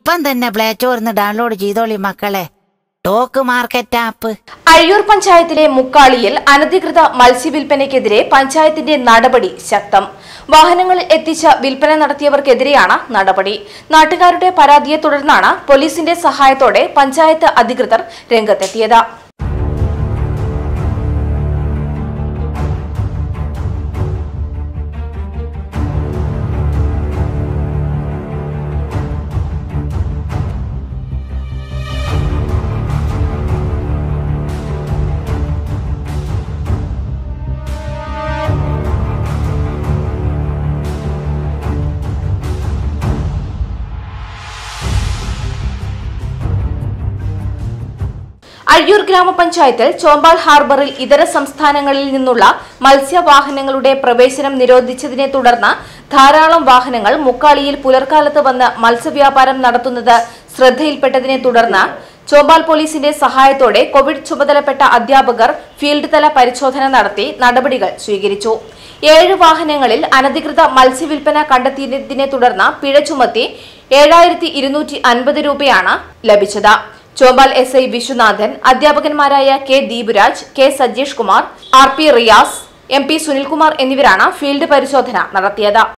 ഇപ്പം തന്നെ play സ്റ്റോറിന്ന് download ചെയ്തോളി മക്കളെ ടോക്ക് മാർക്കറ്റ് ആപ്പ് അഴിയൂർ പഞ്ചായത്തിലെ മുക്കാളിയിൽ അനധികൃത മത്സ്യവില്പനയ്ക്കെതിരെ പഞ്ചായത്തിന്റെ നടപടി ശക്തം വാഹനങ്ങളിൽ എത്തിച്ച് വിൽപ്പന നടത്തിയവർക്കെതിരെയാണ് നടപടി നാട്ടുകാരുടെ പരാതിയെ തുടർന്നാണ് പോലീസിന്റെ സഹായത്തോടെ പഞ്ചായത്ത് അധികൃതർ രംഗത്തെത്തിയത് അഴിയൂർ ഗ്രാമപഞ്ചായത്തിൽ ചോമ്പാൽ ഹാർബറിൽ ഇതര സംസ്ഥാനങ്ങളിൽ നിന്നുള്ള മത്സ്യവാഹനങ്ങളുടെ പ്രവേശനം നിരോധിച്ചതിനെ തുടർന്ന് ധാരാളം വാഹനങ്ങൾ മുക്കാളിയിൽ പുലർക്കാലത്ത് വന്ന് മത്സ്യവ്യാപാരം നടത്തുന്നത് ശ്രദ്ധയിൽപ്പെട്ടതിനെ തുടർന്ന് ചോമ്പാൽ പോലീസിന്റെ സഹായത്തോടെ കോവിഡ് ചുമതലപ്പെട്ട അധ്യാപകർ ഫീൽഡ് തല പരിശോധന നടത്തി നടപടികൾ സ്വീകരിച്ചു ഏഴ് വാഹനങ്ങളിൽ അനധികൃത മത്സ്യവില്പന കണ്ടെത്തിയതിനെ തുടർന്ന് പിഴ ചുമത്തി ഏഴായിരത്തി ഇരുന്നൂറ്റി അൻപത് രൂപയാണ് ലഭിച്ചത് ചോമ്പാൽ എസ് ഐ വിശ്വനാഥൻ അധ്യാപകന്മാരായ K Deepuraj K Sajeesh Kumar R P Riyas M P Sunilkumar എന്നിവരാണ് ഫീൽഡ് പരിശോധന നടത്തിയത്